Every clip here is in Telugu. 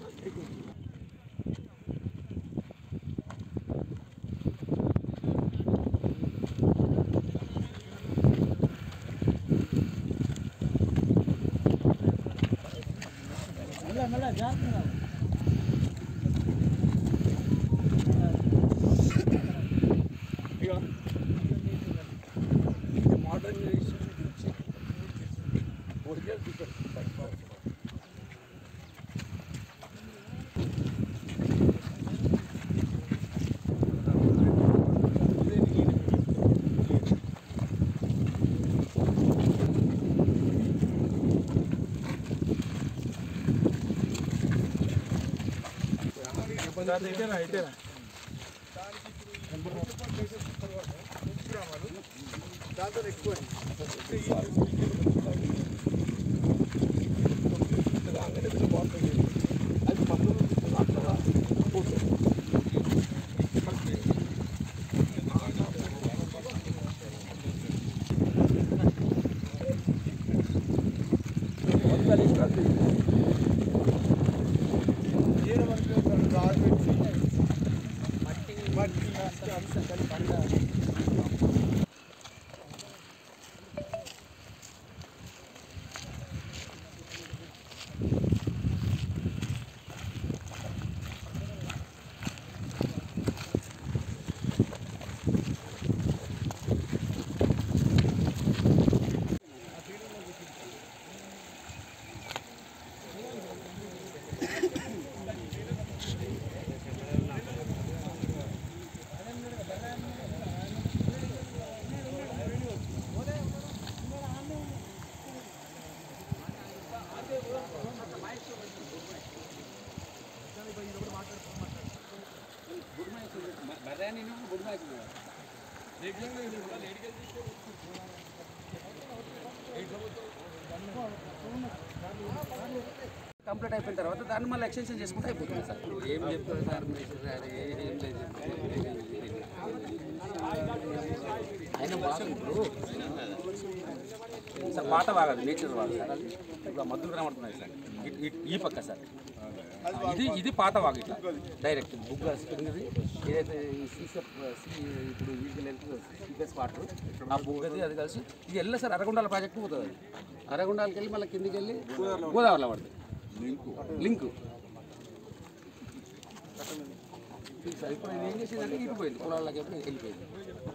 మోడర్నైజేషన్ ఒరిజినల్ టికెట్ దాంతో ఎక్కువ అది కంప్లీట్ అయిపోయిన తర్వాత దాన్ని మళ్ళీ ఎక్స్టెన్షన్ చేసుకుంటే అయిపోతుంది సార్ ఏం చెప్తారు సార్ మీరు సార్ ఏ- ఏం లేదు అయినా బాగా ఇప్పుడు సార్ పాత బాగా నేచర్ బాగా సార్ అది ఇప్పుడు ఆ మద్దులు కనబడుతున్నాయి సార్ ఇట్- ఇట్- ఈ పక్క సార్ ఇది ఇది పాత వాగు ఇట్లా డైరెక్ట్ బుక్ స్ప్రింగ్ది ఏదైతే ఈ సీసెప్ సీ ఇప్పుడు వీటికి వెళ్తుంది సీపీఎస్ వాటర్ ఆ బుగ్గది అది కలిసి ఇది వెళ్ళి సార్ అరగుండాల ప్రాజెక్ట్ పోతుంది అది అరగుండాలకి వెళ్ళి మళ్ళీ కిందికి వెళ్ళి గోదావరిలో పడుతుంది లింక్ సార్ ఇప్పుడు నేను ఏం చేసిందంటే ఇటు పోయింది పొలాల్లోకి ఎప్పుడు వెళ్ళిపోయింది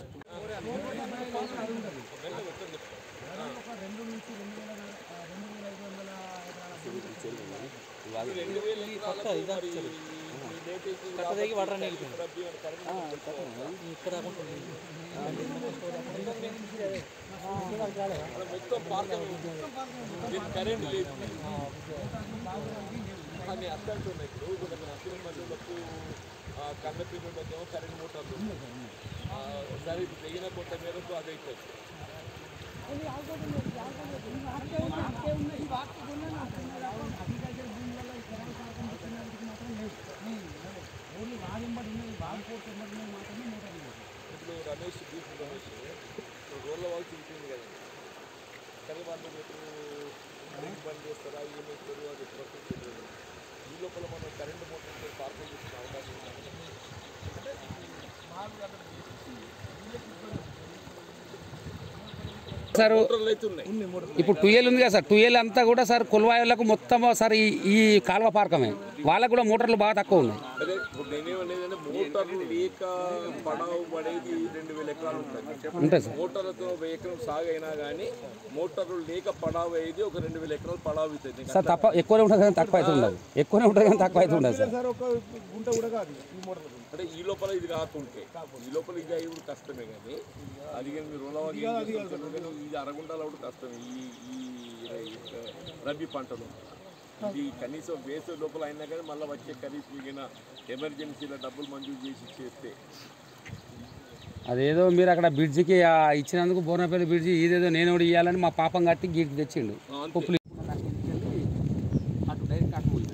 కట్టదగి వాటర్ వెళ్ళిపోయింది ఇక్కడ కరెంట్ లేదు అని అర్థం ఉన్నాయి ఇప్పుడు ఇప్పుడు మన అసలు మధ్యలోకి కన్న పీపుల్ మధ్య కరెంట్ మోటార్లు ఉన్నాయి. ఆ, సరే ఇప్పుడు తెగిన కొంత మేరకు అది అవుతుంది ఇప్పుడు రమేష్ బీచ్ రమేష్ ఇప్పుడు రోడ్ల వాళ్ళు చూపించింది కదా కానీ వాళ్ళు రేపు రింగ్ బంద్ చేస్తారా ఏం చేస్తారు అది ఎప్పుడు తెలియదు ఈ లోపల మనం కరెంట్ మోటార్ పార్కింగ్ చేసిన అవకాశం ఉంది అంటే నాలుగు గంటలు సార్ మోటార్లు అయితే ఉన్నాయి ఇప్పుడు టుయల్ ఉంది కదా సార్ టుయల్ అంతా కూడా సార్ కుల్వాయిలకు మొత్తం సార్ ఈ ఈ కాలువ పార్కమే వాళ్ళకు కూడా మోటార్లు బాగా తక్కువ ఉన్నాయి అదే ఇప్పుడు నేనేమనేది అంటే మోటార్లు లేక పడావు పడేది రెండు వేల ఎకరాలు ఉంటుంది ఉంటాయి సార్ మోటార్లతో ఒక ఎకరం సాగైనా కానీ మోటార్లు లేక పడావు అయ్యేది ఒక రెండు వేల ఎకరాలు పడావు అవుతుంది సార్ తప్ప ఎక్కువనే ఉంటుంది కానీ తక్కువ అయితే ఉండదు ఎక్కువనే ఉంటుంది కానీ తక్కువ అయితే ఉండదు సార్ అంటే ఈ లోపల ఇది కాకుంటే ఈ లోపల ఇది అయ్యి కష్టమే కానీ అది కానీ మీరు రుణవాగి ఇది అరగుండాలు కూడా కష్టమే ఈ ఈ రబీ పంటలు ఇది కనీసం వేసే లోపల అయినా కానీ మళ్ళీ వచ్చే ఖరీఫ్ మిగిలిన ఎమర్జెన్సీలో డబ్బులు మంజూరు చేసి చేస్తే అదేదో మీరు అక్కడ బ్రిడ్జికి ఆ ఇచ్చినందుకు బోర్నపల్లి బ్రిడ్జి ఇదేదో నేను కూడా ఇవ్వాలని మా పాపం కట్టి గీకి తెచ్చిండు అంతే. కుప్పలు అటు డైరెక్ట్ అటు పోయింది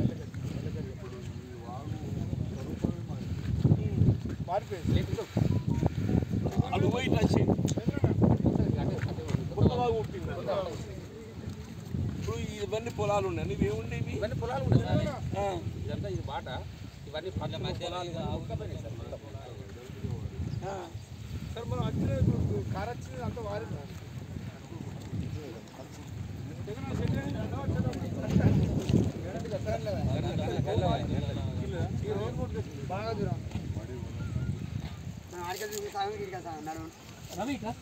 అది పోయి టచ్ కొత్తగా పుట్టింది ఇప్పుడు ఈ ఇవన్నీ పొలాలు ఉన్నాయి నువ్వు ఏముండేవి ఇవన్నీ పొలాలు ఉన్నాయి సార్ ఇదంతా ఇది బాట ఇవన్నీ పట్ల పొలాలు ఇవన్నీ ఉడకపోయినాయి సార్ మొత్తం. సార్ మనం వచ్చిన కార్ వచ్చింది అంత వారి రవి ఇట్లా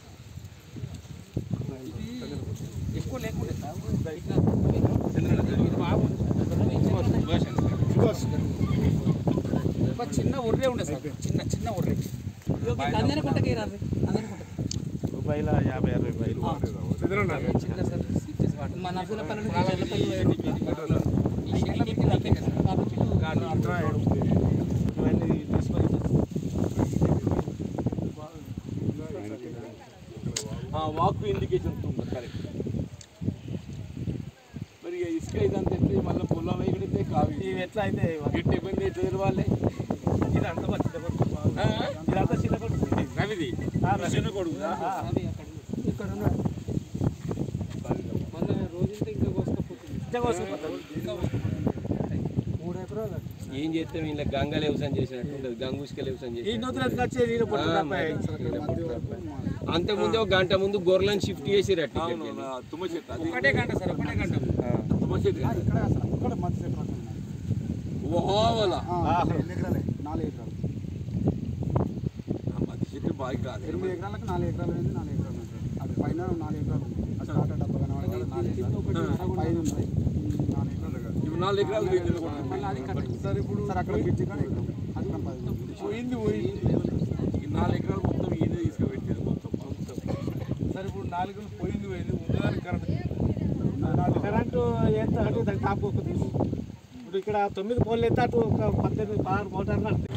ఎక్కువ లేకుండే సార్ ఇట్లా ఇది బాగుంది ఒక చిన్న ఉర్రే ఉండే సార్ చిన్న చిన్న ఉర్రే అందరికుంటకి రాదు అందరికుంటకి రూపాయల యాభై అరవై రూపాయలు చిన్న సార్ సీరియస్ వాటర్ మా నర్సులపల్లి నుంచి చెల్లపల్లి ఈ షెడ్ల పెట్టి అంతే కదా సార్ ఇవన్నీ తీసుకొని వాక్ ఇండికేషన్ ఉంటుంది కరెక్ట్ మరి ఇక ఇసుక ఇదంతా ఎట్లా మళ్ళీ పొలం వేయగలిగితే కావి ఇవి ఎట్లా అయితే గిట్టి ఇబ్బంది అయితే తెలవాలి ఇది అంతా మా చిన్న కొడుకు ఇదంతా చిన్న కొడుకు రవిది చిన్న కొడుకు ఇక్కడ ఉన్నాడు మళ్ళీ రోజుంటే ఇంకా కోసుకపోతుంది చిన్న కోసుకుపోతారు మూడు ఎకరాలు ఏం చేస్తే వీళ్ళ గంగలు వ్యవసాయం చేసినట్టు ఉండదు గంగుష్కలు వ్యవసాయం ఈ చేసి నూతన వచ్చే నీళ్ళు పట్టుకున్నాయి అంతకుముందు ఒక గంట ముందు గొర్రెలను షిఫ్ట్ చేసి రట్టి అవును నా తుమ్మ చెట్టు అది ఒకటే గంట సార్ ఒకటే గంట తుమ్మ చెట్టు ఇక్కడ మధ్య సెట్ ఓవల ఎన్ని ఎకరాలే నాలుగు ఎకరాలు మధ్య చెట్టు బాగా కాదు ఎనిమిది ఎకరాలకు నాలుగు ఎకరాలు ఉంది నాలుగు ఎకరాలు ఉంది అది పైన నాలుగు ఎకరాలు ఉంది అది స్టార్ట్ డబ్బా కనబడే కాడ నాలుగు ఎకరాలు పైన ఉన్నాయి ఉమ్, నాలుగు ఎకరాలు ఇవి నాలుగు ఎకరాలు వీళ్ళు కొడుతుంది సార్ ఇప్పుడు సార్ అక్కడ బ్రిడ్జ్ కాడ ఎకరం అది కూడా పది ఉంది. పోయింది పోయింది ఈ నాలుగు ఎకరాలు మొత్తం ఈయన తీసుకుపెట్టేది మొత్తం మొత్తం సరే ఇప్పుడు నాలుగు పోయింది పోయింది ఉన్నదానికి కరెంట్ కరెంటు ఎంత అటు దానికి టాప్ ఒకటి ఇప్పుడు ఇక్కడ తొమ్మిది పోల్ ఎంత అటు ఒక పద్దెనిమిది పదహారు మోటార్లు నడుస్తాయి.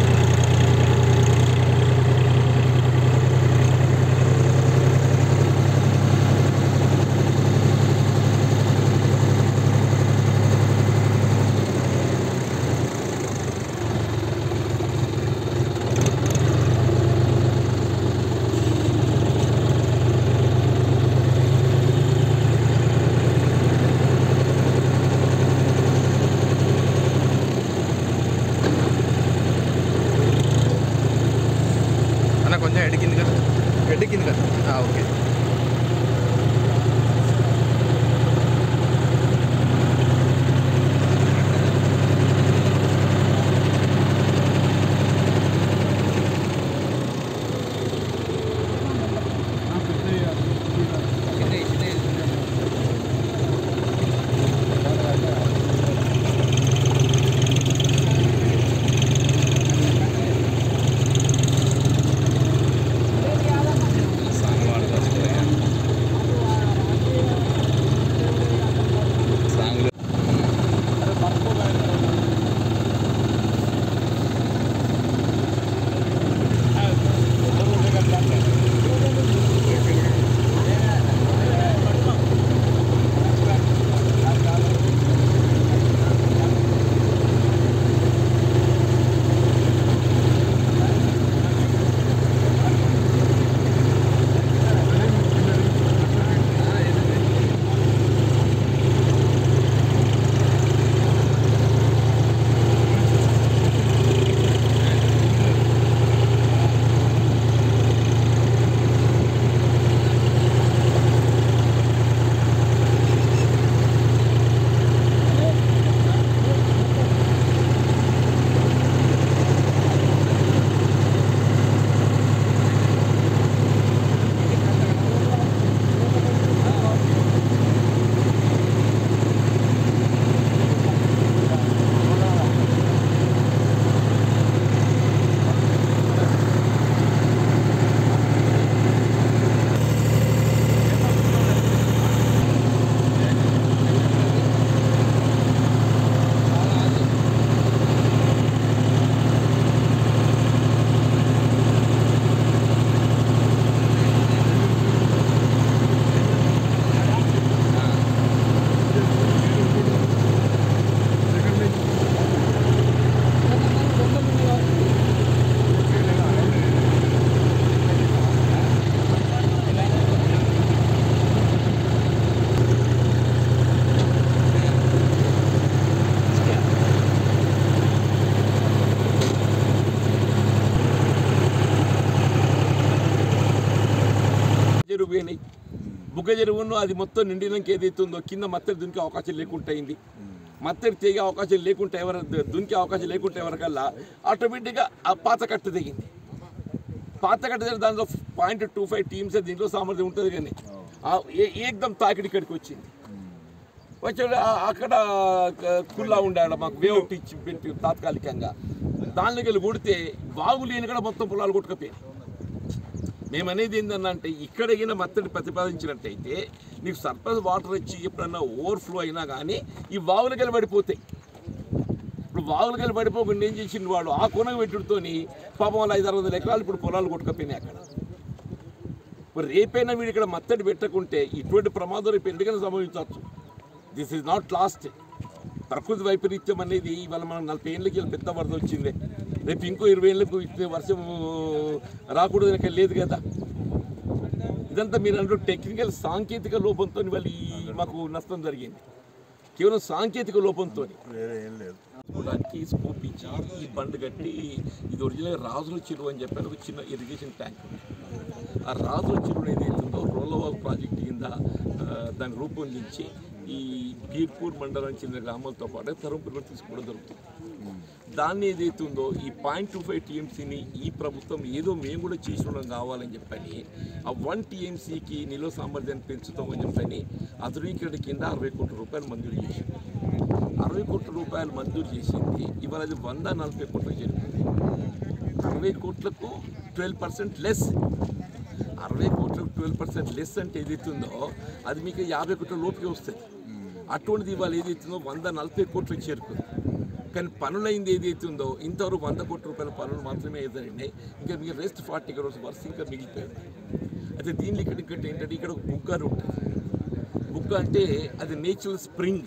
అన్న కొంచెం ఎడికింది కదా ఎడికింది కదా ఆ, ఓకే సాంగ్ వాడదాం బుగ్గ చెరువును అది మొత్తం నిండినాక ఏదైతే ఉందో కింద మత్తడి దునికి అవకాశం లేకుండా అయింది మత్తడి తెగే అవకాశం లేకుండా ఎవరు దునికి అవకాశం లేకుండా ఎవరికల్లా ఆటోమేటిక్గా ఆ పాత కట్ట తెగింది పాత కట్ట దగ్గర దాంట్లో పాయింట్ టూ ఫైవ్ టీమ్స్ దీంట్లో సామర్థ్యం ఉంటుంది కానీ ఆ ఏ- ఏకదం తాకిడి ఇక్కడికి వచ్చింది వచ్చాడు ఆ- అక్కడ క- కుల్లా ఉండాడు మాకు వే ఒకటి ఇచ్చి పెట్టి తాత్కాలికంగా దానిలోకి వెళ్ళి కొడితే బాగు లేని కూడా మొత్తం పొలాలు కొట్టుకపోయాయి మేము అనేది ఏంటంటే ఇక్కడ అయినా మత్తడి ప్రతిపాదించినట్టయితే నీకు సర్ప్లస్ వాటర్ వచ్చి ఎప్పుడన్నా ఓవర్ఫ్లో అయినా కానీ ఈ వాగులకి వెళ్ళి పడిపోతాయి ఇప్పుడు వాగులకి వెళ్ళి పడిపోకుండా ఏం చేసిండు వాడు ఆ కొనకు పెట్టుడుతోని పాపం వాళ్ళ ఐదు అరవై ఎకరాలు ఇప్పుడు పొలాలు కొట్టుకపోయినాయి అక్కడ ఇప్పుడు రేపైనా వీడు ఇక్కడ మత్తడి పెట్టకుంటే ఇటువంటి ప్రమాదం రేపు ఎందుకైనా సంభవించవచ్చు దిస్ ఇస్ నాట్ లాస్ట్ ప్రకృతి వైపరీత్యం అనేది ఇవాళ మనం నలభై ఏళ్ళకి వెళ్ళి పెద్ద వరద వచ్చింది రేపు ఇంకో ఇరవై ఏళ్ళకు ఇట్లా వర్షం రాకూడదు ఇక్కడ లేదు కదా ఇదంతా మీరు అంటూ టెక్నికల్ సాంకేతిక లోపంతో ఇవాళ ఈ మాకు నష్టం జరిగింది కేవలం సాంకేతిక లోపంతో చూడడానికి స్కోప్ ఇచ్చి ఈ బండ్ కట్టి ఇది ఒరిజినల్ రాజుల చెరువు అని చెప్పారు ఒక చిన్న ఇరిగేషన్ ట్యాంక్ ఉంది. ఆ రాజుల చెరువు ఏదైతుందో రోలవాగ్ ప్రాజెక్ట్ కింద ఆ, దాన్ని రూపొందించి ఈ బీర్పూర్ మండలం చెందిన గ్రామాలతో పాటు తరుపులో తీసుకోవడం జరుగుతుంది దాన్ని ఏదైతుందో ఈ పాయింట్ టూ ఫైవ్ టీఎంసీని ఈ ప్రభుత్వం ఏదో మేము కూడా చేసి ఉండడం కావాలని చెప్పని ఆ వన్ టీఎంసీకి నిల్వ సామర్థ్యాన్ని పెంచుతామని చెప్పని ఆధునీకరణ కింద అరవై కోట్ల రూపాయలు మంజూరు చేసింది అరవై కోట్ల రూపాయలు మంజూరు చేసింది ఇవాళ అది వంద నలభై కోట్లకు చేరుకుంది అరవై కోట్లకు ట్వెల్వ్ పర్సెంట్ లెస్ అరవై కోట్లకు ట్వెల్వ్ పర్సెంట్ లెస్ అంటే ఏదైతుందో అది మీకు యాభై కోట్ల లోపుకే వస్తుంది అటువంటిది ఇవాళ ఏదైతుందో వంద నలభై కోట్లకు చేరుకుంది కానీ పనులైంది ఏదైతుందో ఇంతవరకు వంద కోట్ల రూపాయల పనులు మాత్రమే జరిగినాయి ఇంకా మీకు రెస్ట్ ఫార్టీ క్రోర్స్ వర్స్ ఇంకా మిగిలిపోయింది అయితే దీనిలో ఇక్కడ ఇక్కడ ఏంటంటే ఇక్కడ ఒక బుగ్గర్ ఉంటుంది బుగ్గ అంటే అది నేచురల్ స్ప్రింగ్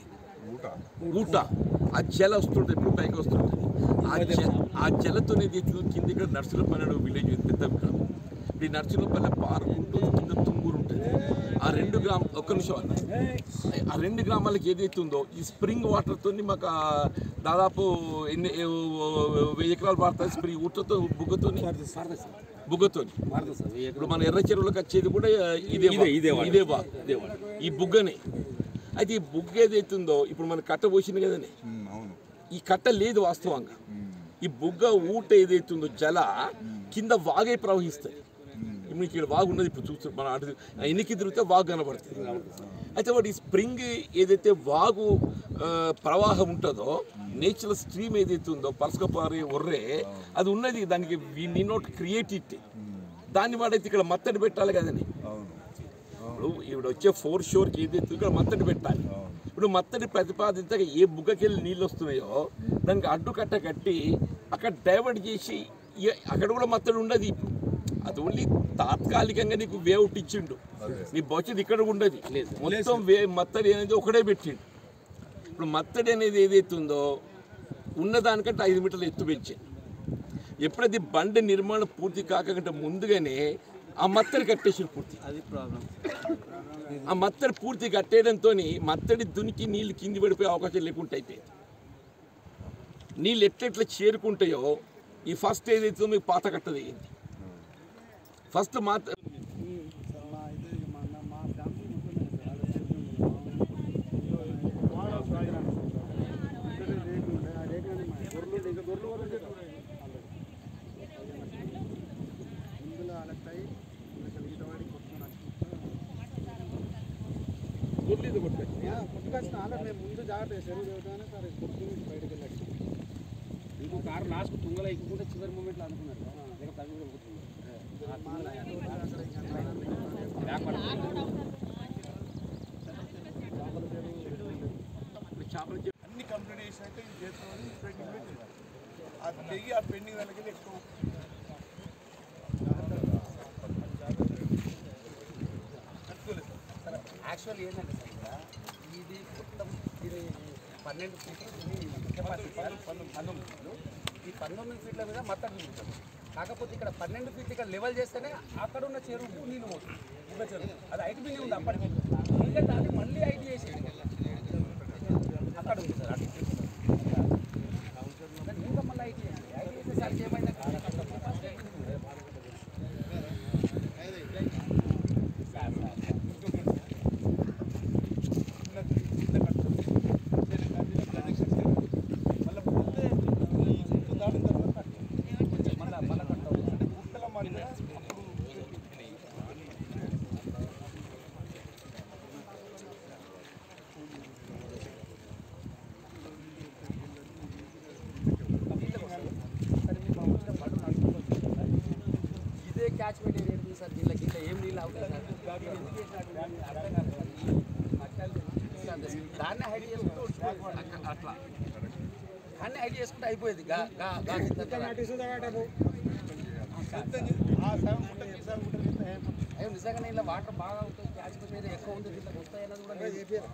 ఊట ఆ జల వస్తుంటుంది ఎప్పుడు పైకి వస్తుంటుంది ఆ జ ఆ జలతోనే తెచ్చు కింద ఇక్కడ నర్సులపల్లి అనే ఒక విలేజ్ ఉంది పెద్ద గ్రామం ఇప్పుడు ఈ నర్సులపల్లి పార్క్ ఉంటుంది కింద తుంగూరు ఉంటుంది ఆ రెండు గ్రామ ఒక్క నిమిషం అన్న. ఆ రెండు గ్రామాలకు ఏదైతే ఉందో ఈ స్ప్రింగ్ వాటర్తో మాకు ఆ దాదాపు ఎన్ని ఏ- వెయ్యి ఎకరాలు పడుతుంది స్ప్రింగ్ ఊటతో బుగ్గతోని బుగ్గతోని ఇప్పుడు మన ఎర్ర చెరువులకు వచ్చేది కూడా ఇదే ఇదే ఇదే బా ఈ బుగ్గనే అయితే ఈ బుగ్గ ఏదైతుందో ఇప్పుడు మన కట్ట పోసింది కదండి ఈ కట్ట లేదు వాస్తవంగా ఈ బుగ్గ ఊట ఏదైతుందో జల కింద వాగే ప్రవహిస్తుంది ఇప్పుడు ఇక్కడ వాగు ఉన్నది ఇప్పుడు చూస్తే మన అటు ఎన్నికి తిరిగితే వాగు కనబడుతుంది అయితే వాటి ఈ స్ప్రింగ్ ఏదైతే వాగు ఆ, ప్రవాహం ఉంటుందో నేచురల్ స్ట్రీమ్ ఏదైతే ఉందో పరసకపారి ఒర్రే అది ఉన్నది దానికి we need note create it దాన్ని వాడైతే ఇక్కడ మత్తడి పెట్టాలి కదండి ఇప్పుడు ఇప్పుడు వచ్చే ఫోర్ షోర్కి ఏదైతే ఇక్కడ మత్తడి పెట్టాలి ఇప్పుడు మత్తడి ప్రతిపాదించగా ఏ బుగ్గకెళ్ళి నీళ్ళు వస్తున్నాయో దానికి అడ్డుకట్ట కట్టి అక్కడ డైవర్ట్ చేసి ఇ- అక్కడ కూడా మత్తడి ఉండదు ఇప్పుడు అది ఓన్లీ తాత్కాలికంగా నీకు వే అవుట్ ఇచ్చిండు నీ భవిష్యత్తు ఇక్కడ ఉండదు మొత్తం వే మత్తడి అనేది ఒకటే పెట్టిండు ఇప్పుడు మత్తడి అనేది ఏదైతే ఉందో ఉన్నదానికంటే ఐదు మీటర్ల ఎత్తు పెంచింది ఎప్పుడైతే బండి నిర్మాణం పూర్తి కాకంటే ముందుగానే ఆ మత్తడి కట్టేసి పూర్తి అది ప్రాబ్లం ఆ మత్తడి పూర్తి కట్టేయడంతో మత్తడి దునికి నీళ్ళు కింది పడిపోయే అవకాశం లేకుండా అయిపోయింది నీళ్ళు ఎట్లెట్లా చేరుకుంటాయో ఈ ఫస్ట్ ఏదైతుందో మీకు పాత కట్టది అయింది ఫస్ట్ మాత మా అయితే ఇక మా అన్న- మా ఫ్యామిలీ మొత్తం ఆడ ఇక్కడ రేకులు ఉన్నాయి ఆ రేకులు మా గొర్రెలు ఉండే ఇంకా గొర్రెలు కూడా ఉంటాయి ఇందులో అలక్తాయి ఇక్కడ ఈతవాడి కొట్టుకుని కొట్టుకొచ్చిన అలా మేము ముందు జాగ్రత్త చెరువు చదువుతానే సరే కొట్టుకుని బయటకు వెళ్ళాడు ఇంకో కారు లాస్ట్ తుంగలో ఎక్కుకుంటే చివరి మూమెంట్లో అనుకున్నారు లేక తగ్గి కూడా పోతుంది. బ్యాక్ పడుతుంది. చేపలు అన్ని కంప్లీట్ చేసినాక ఇది చేస్తామని పెండింగ్ పెట్టింది అది తెగి ఆ పెండింగ్ దానికి ఎక్కువ యాక్చువల్ ఏంటంటే సార్ ఇక్కడ ఇది మొత్తం ఇది పన్నెండు ఫీట్లు ఇది కెపాసిటీ సార్ పంతొమ్మిది ఫీట్లు ఈ పంతొమ్మిది ఫీట్ల మీద మొత్తం ఉంటుంది కాకపోతే ఇక్కడ పన్నెండు ఫీట్లు ఇక్కడ లెవెల్ చేస్తేనే అక్కడ ఉన్న చెరువు నీళ్ళు పోతుంది ఇంకా చెరువు అది ఐటీ బిల్లి ఉంది అప్పటికి ఎందుకంటే అది మళ్ళీ ఐటీ చేసేది అక్కడ ఉంది సార్ అటు ఇంకా మళ్ళీ ఐటీ చేయాలి ఐటీ చేసేసరికి ఏమైందంటే క్యాచ్మెంట్ ఏరియా ఉంది సార్ దీనిలో కింద ఏం నీళ్ళు అవుతాయి సార్ దీన్ని ఎందుకు చేసినట్టు దాన్ని అర్థం కాదు సార్ ఈ మట్టాలు దాన్ని హైడ్ చేసుకుంటూ ఉండిపోయింది. అట్లా- అట్లా దాన్ని హైడ్ చేసుకుంటే అయిపోయేది గా గా గా కింద అయ్యో నిజంగానే ఇలా వాటర్ బాగా అవుతుంది క్యాచ్మెంట్ ఏరియా ఎక్కువ ఉంది దీంట్లో వస్తాయి అన్నది కూడా లేదు.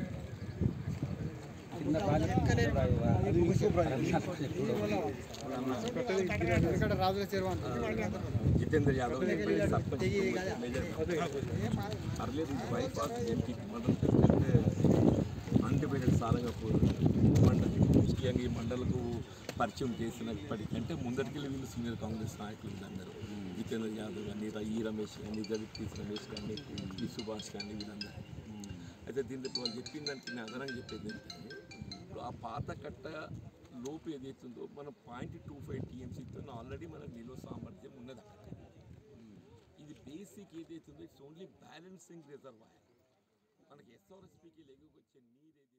ఇక్కడ రాజుల చెరువు అంటారు జితేందర్ యాదవ్ నేను సర్పంచ్ మేజర్ పర్లేదు ఇది బైపాస్ ఎంపీ మండలం తీసుకెళ్తే అన్డిపెండెంట్ సారంగపూర్ మండలం ముఖ్యంగా ఈ మండలకు పరిచయం చేసినప్పటికంటే ముందరికెళ్ళి వీళ్ళు సీనియర్ కాంగ్రెస్ నాయకులు వీళ్ళందరూ జితేందర్ యాదవ్ కానీ ఈ రమేష్ కానీ జగదీష్ రమేష్ కానీ ఈ సుభాష్ కానీ వీళ్ళందరూ అయితే దీంట్లో ఇప్పుడు వాళ్ళు చెప్పిన దానికి నేను అదనంగా చెప్పేది ఏంటంటే ఇప్పుడు ఆ పాత కట్ట లోపు ఏదైతుందో మనం పాయింట్ టూ ఫైవ్ టీఎంసీతో ఆల్రెడీ మనకు నిల్వ సామర్థ్యం ఉన్నది అక్కడ ఇది బేసిక్ ఏదైతుందో ఇట్స్ ఓన్లీ బ్యాలెన్సింగ్ రిజర్వాయర్ మనకి ఎస్ఆర్ఎస్పీకి లెగుకొచ్చే నీరు ఏదైతే